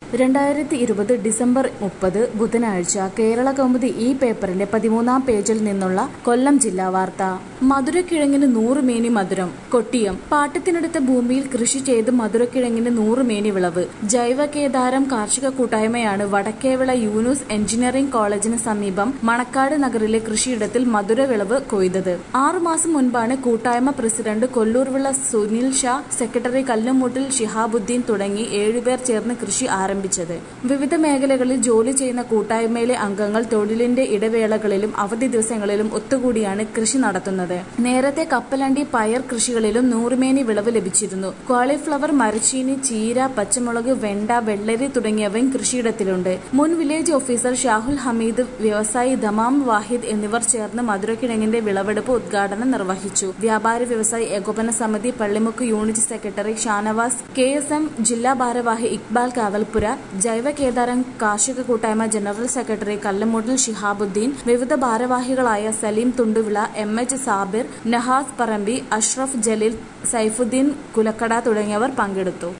രണ്ടായിരത്തി ഇരുപത് ഡിസംബർ മുപ്പത് ബുധനാഴ്ച കേരള കൗമുദി ഈ പേപ്പറിന്റെ പതിമൂന്നാം പേജിൽ നിന്നുള്ള കൊല്ലം ജില്ലാ വാർത്ത മധുരക്കിഴങ്ങിന് നൂറ് മേനി മധുരം കൊട്ടിയം പാട്ടത്തിനടുത്ത ഭൂമിയിൽ കൃഷി ചെയ്ത് മധുരക്കിഴങ്ങിന് നൂറ് മേനി വിളവ് ജൈവ കേദാരം കാർഷിക കൂട്ടായ്മയാണ് വടക്കേവിള യൂനൂസ് എഞ്ചിനീയറിംഗ് കോളേജിന് സമീപം മണക്കാട് നഗറിലെ കൃഷിയിടത്തിൽ മധുര വിളവ് കൊയ്തത് ആറുമാസം മുൻപാണ് കൂട്ടായ്മ പ്രസിഡന്റ് കൊല്ലൂർവിള സുനിൽ ഷാ സെക്രട്ടറി കല്ലുമൂട്ടിൽ ഷിഹാബുദ്ദീൻ തുടങ്ങി ഏഴുപേർ ചേർന്ന് കൃഷി ആരംഭിച്ചത് വിവിധ മേഖലകളിൽ ജോലി ചെയ്യുന്ന കൂട്ടായ്മയിലെ അംഗങ്ങൾ തൊഴിലിന്റെ ഇടവേളകളിലും അവധി ദിവസങ്ങളിലും ഒത്തുകൂടിയാണ് കൃഷി നടത്തുന്നത് നേരത്തെ കപ്പലണ്ടി പയർ കൃഷികളിലും നൂറുമേനി വിളവ് ലഭിച്ചിരുന്നു കോളിഫ്ലവർ മരച്ചീനി ചീര പച്ചമുളക് വെണ്ട വെള്ളരി തുടങ്ങിയവയും കൃഷിയിടത്തിലുണ്ട് മുൻ വില്ലേജ് ഓഫീസർ ഷാഹുൽ ഹമീദ് വ്യവസായി ദമാം വാഹിദ് എന്നിവർ ചേർന്ന് മധുരക്കിഴങ്ങിന്റെ വിളവെടുപ്പ് ഉദ്ഘാടനം നിർവഹിച്ചു വ്യാപാരി വ്യവസായി ഏകോപന സമിതി Pallimukku unit secretary Shanavas K S M ജില്ലാ ഭാരവാഹി ഇക്ബാൽ കാവൽപുര ജൈവ കേദാരം കാർഷിക കൂട്ടായ്മ ജനറൽ സെക്രട്ടറി കല്ലമൂട്ടിൽ ഷിഹാബുദ്ദീൻ വിവിധ ഭാരവാഹികളായ സലീം തുണ്ടുവിള എം എച്ച് സാബിർ നഹാസ് പറമ്പി അഷ്റഫ് ജലീൽ സൈഫുദ്ദീൻ കുലക്കട തുടങ്ങിയവർ പങ്കെടുത്തു